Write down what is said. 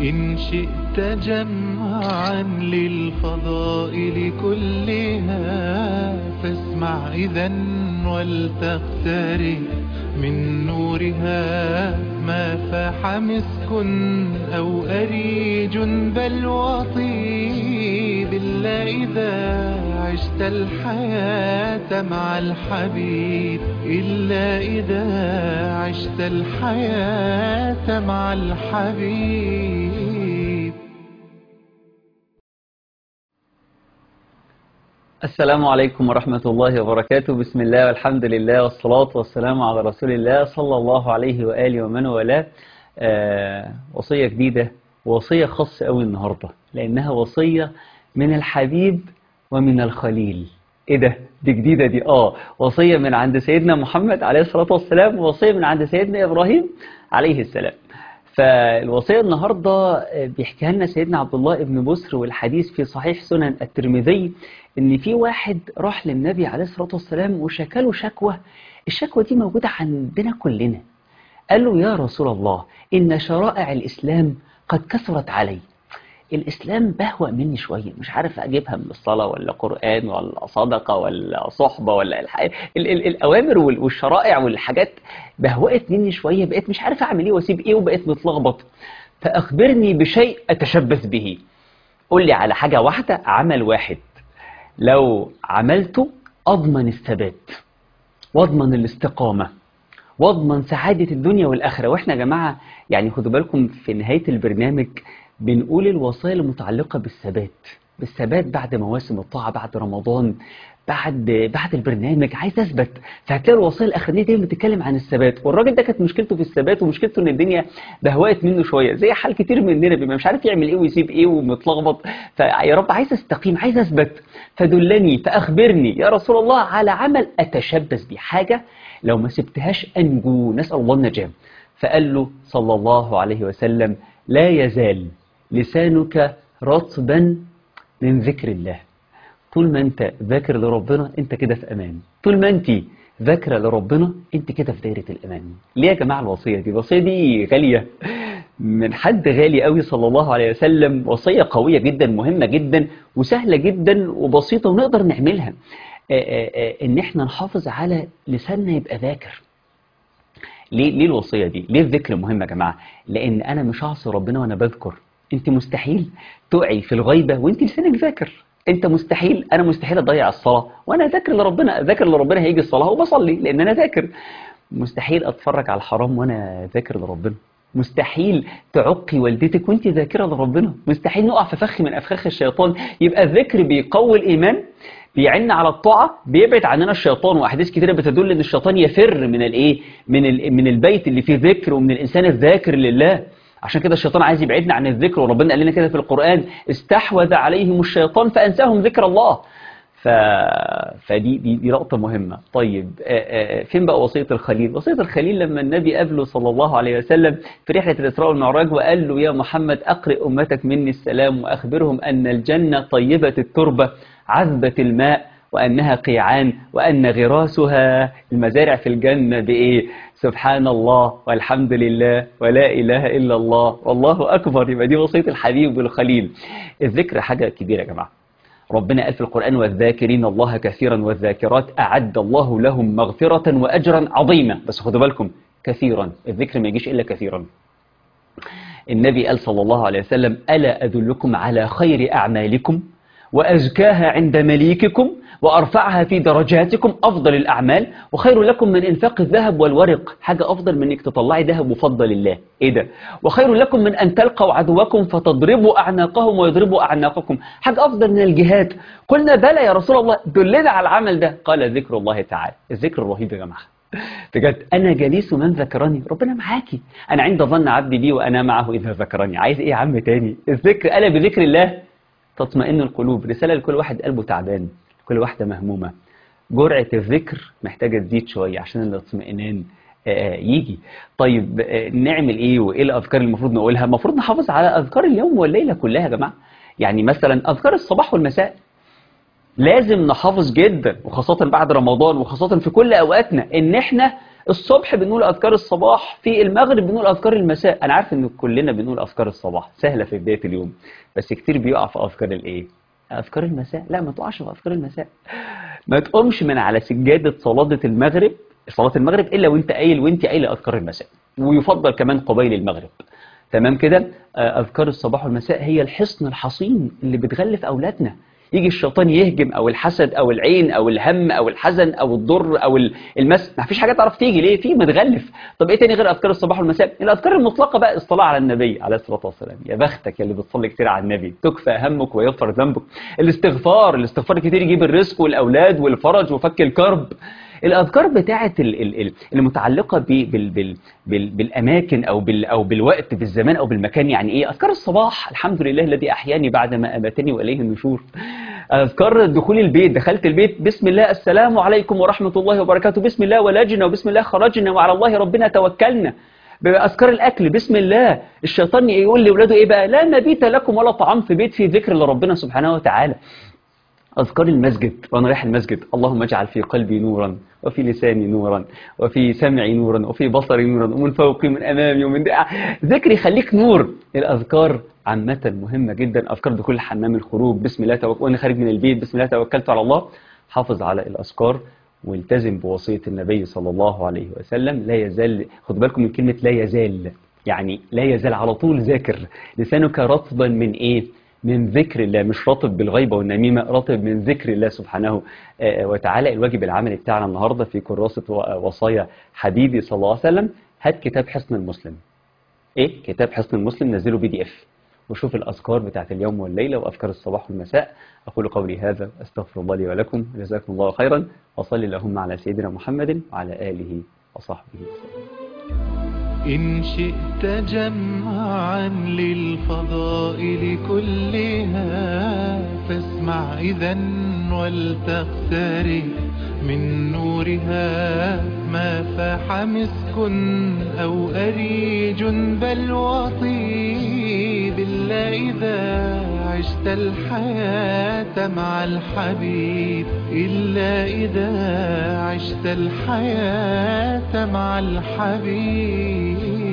إن شئت جمعا للفضائل كلها فاسمع إذا ولتقترب من نورها ما فاح مسك أو أريج بل وطيب إلا إذا عشت الحياة مع الحبيب إلا إذا عشت الحياة مع الحبيب السلام عليكم ورحمة الله وبركاته بسم الله والحمد لله والصلاة والسلام على رسول الله صلى الله عليه وآله ومن والاه آه وصية جديدة وصية خاصة قوي النهاردة لأنها وصية من الحبيب ومن الخليل ايه ده دي جديدة دي اه وصية من عند سيدنا محمد عليه الصلاة والسلام ووصية من عند سيدنا إبراهيم عليه السلام فالوصية النهاردة بيحكيها لنا سيدنا عبد الله ابن بسر والحديث في صحيح سنن الترمذي ان في واحد راح للنبي عليه الصلاة والسلام وشكله شكوى الشكوى دي موجودة عندنا كلنا قال له يا رسول الله إن شرائع الإسلام قد كثرت علي الإسلام بهوأ مني شوية مش عارف أجيبها من الصلاة ولا قرآن ولا صدقة ولا صحبة ولا الح... ال ال الأوامر والشرائع والحاجات بهوأت مني شوية بقيت مش عارف أعمل إيه وأسيب إيه وبقيت متلخبط فأخبرني بشيء أتشبث به قول لي على حاجة واحدة عمل واحد لو عملته أضمن الثبات واضمن الاستقامة واضمن سعادة الدنيا والآخرة وإحنا يا جماعة يعني خدوا بالكم في نهاية البرنامج بنقول الوصايا المتعلقة بالثبات بالثبات بعد مواسم الطاعة بعد رمضان بعد بعد البرنامج عايز اثبت فهتلاقي الوصايا الاخرانيه دي بتتكلم عن الثبات والراجل ده كانت مشكلته في الثبات ومشكلته ان الدنيا بهوأت منه شويه زي حال كتير مننا بيبقى مش عارف يعمل ايه ويسيب ايه ومتلخبط فيا رب عايز استقيم عايز اثبت فدلني فاخبرني يا رسول الله على عمل اتشبث بيه حاجه لو ما سبتهاش انجو نسال الله النجاه فقال له صلى الله عليه وسلم لا يزال لسانك رطبا من ذكر الله طول ما انت ذاكر لربنا انت كده في امان طول ما انت ذاكره لربنا انت كده في دايره الامان ليه يا جماعه الوصيه دي الوصيه دي غاليه من حد غالي قوي صلى الله عليه وسلم وصيه قويه جدا مهمه جدا وسهله جدا وبسيطه ونقدر نعملها آآ آآ ان احنا نحافظ على لساننا يبقى ذاكر ليه ليه الوصيه دي ليه الذكر مهم يا جماعه لان انا مش هعصي ربنا وانا بذكر انت مستحيل تقعي في الغيبه وانت لسانك ذاكر انت مستحيل انا مستحيل اضيع الصلاه وانا ذاكر لربنا ذاكر لربنا هيجي الصلاه وبصلي لان انا ذاكر مستحيل اتفرج على الحرام وانا ذاكر لربنا مستحيل تعقي والدتك وانت ذاكره لربنا مستحيل نقع في فخ من افخاخ الشيطان يبقى الذكر بيقوي الايمان بيعن على الطاعه بيبعد عننا الشيطان واحاديث كتيره بتدل ان الشيطان يفر من الايه من ال... من البيت اللي فيه ذكر ومن الانسان الذاكر لله عشان كده الشيطان عايز يبعدنا عن الذكر وربنا قال لنا كده في القرآن استحوذ عليهم الشيطان فأنساهم ذكر الله ف... فدي دي, دي نقطة مهمة طيب آآ آآ فين بقى وصية الخليل وصية الخليل لما النبي قابله صلى الله عليه وسلم في رحلة الإسراء والمعراج وقال له يا محمد أقرئ أمتك مني السلام وأخبرهم أن الجنة طيبة التربة عذبة الماء وأنها قيعان وأن غراسها المزارع في الجنة بإيه سبحان الله والحمد لله ولا إله إلا الله والله أكبر يبقى دي وصية الحبيب والخليل الذكر حاجة كبيرة يا جماعة ربنا قال في القرآن والذاكرين الله كثيرا والذاكرات أعد الله لهم مغفرة وأجرا عظيما بس خدوا بالكم كثيرا الذكر ما يجيش إلا كثيرا النبي قال صلى الله عليه وسلم ألا أدلكم على خير أعمالكم وأزكاها عند مليككم وأرفعها في درجاتكم أفضل الأعمال وخير لكم من إنفاق الذهب والورق حاجة أفضل من أنك تطلعي ذهب وفضل الله إيه ده وخير لكم من أن تلقوا عدوكم فتضربوا أعناقهم ويضربوا أعناقكم حاجة أفضل من الجهاد قلنا بلى يا رسول الله دلنا على العمل ده قال ذكر الله تعالى الذكر الرهيب يا جماعة بجد أنا جليس من ذكرني ربنا معاكي أنا عند ظن عبدي بي وأنا معه إذا ذكرني عايز إيه يا عم تاني الذكر ألا بذكر الله تطمئن القلوب رسالة لكل واحد قلبه تعبان كل واحدة مهمومة جرعة الذكر محتاجة تزيد شوية عشان الاطمئنان يجي طيب نعمل ايه وايه الأذكار اللي المفروض نقولها المفروض نحافظ على أذكار اليوم والليلة كلها يا جماعة يعني مثلا أذكار الصباح والمساء لازم نحافظ جدا وخاصة بعد رمضان وخاصة في كل أوقاتنا إن إحنا الصبح بنقول أذكار الصباح في المغرب بنقول أذكار المساء أنا عارف إن كلنا بنقول أذكار الصباح سهلة في بداية اليوم بس كتير بيقع في أذكار الإيه أذكار المساء لا ما تقعش في أذكار المساء ما تقومش من على سجادة صلاة المغرب صلاة المغرب إلا وأنت قايل وأنت قايل أذكار المساء ويفضل كمان قبيل المغرب تمام كده آه، أذكار الصباح والمساء هي الحصن الحصين اللي بتغلف أولادنا يجي الشيطان يهجم او الحسد او العين او الهم او الحزن او الضر او ال- المس ما فيش حاجه تعرف تيجي ليه في متغلف طب ايه تاني غير اذكار الصباح والمساء الاذكار المطلقه بقى الصلاه على النبي عليه الصلاه والسلام يا بختك يا اللي بتصلي كتير على النبي تكفى همك ويغفر ذنبك الاستغفار الاستغفار كتير يجيب الرزق والاولاد والفرج وفك الكرب الاذكار بتاعه ال- ال- ال- المتعلقه ب- بال بال بال بالاماكن او بال او بالوقت بالزمان او بالمكان يعني ايه اذكار الصباح الحمد لله الذي احياني بعد ما اماتني واليه النشور اذكار دخول البيت دخلت البيت بسم الله السلام عليكم ورحمه الله وبركاته بسم الله ولجنا وبسم الله خرجنا وعلى الله ربنا توكلنا بأذكار الأكل بسم الله الشيطان يقول لأولاده إيه بقى لا مبيت لكم ولا طعام في بيت في ذكر لربنا سبحانه وتعالى أذكار المسجد وأنا رايح المسجد اللهم اجعل في قلبي نورا وفي لساني نورا وفي سمعي نورا وفي بصري نورا ومن فوقي ومن أمامي ومن دع... ذكري خليك نور الأذكار عامة مهمة جدا أذكار دخول الحمام الخروج بسم الله توكل وأنا خارج من البيت بسم الله توكلت على الله حافظ على الأذكار والتزم بوصية النبي صلى الله عليه وسلم لا يزال خد بالكم من كلمة لا يزال يعني لا يزال على طول ذاكر لسانك رطبا من إيه من ذكر الله مش رطب بالغيبة والنميمة رطب من ذكر الله سبحانه آه، وتعالى الواجب العملي بتاعنا النهاردة في كراسة و- وصايا حبيبي صلى الله عليه وسلم هات كتاب حصن المسلم ايه كتاب حصن المسلم نزله بي دي اف وشوف الاذكار بتاعت اليوم والليله واذكار الصباح والمساء اقول قولي هذا استغفر الله لي ولكم جزاكم الله خيرا وصلي اللهم على سيدنا محمد وعلى اله وصحبه وسلم إن شئت جمعا للفضائل كلها فاسمع إذا ولتقترب من نورها ما فاح مسك أو أريج بل وطيب إلا إذا عشت الحياة مع الحبيب إلا إذا عشت الحياة مع الحبيب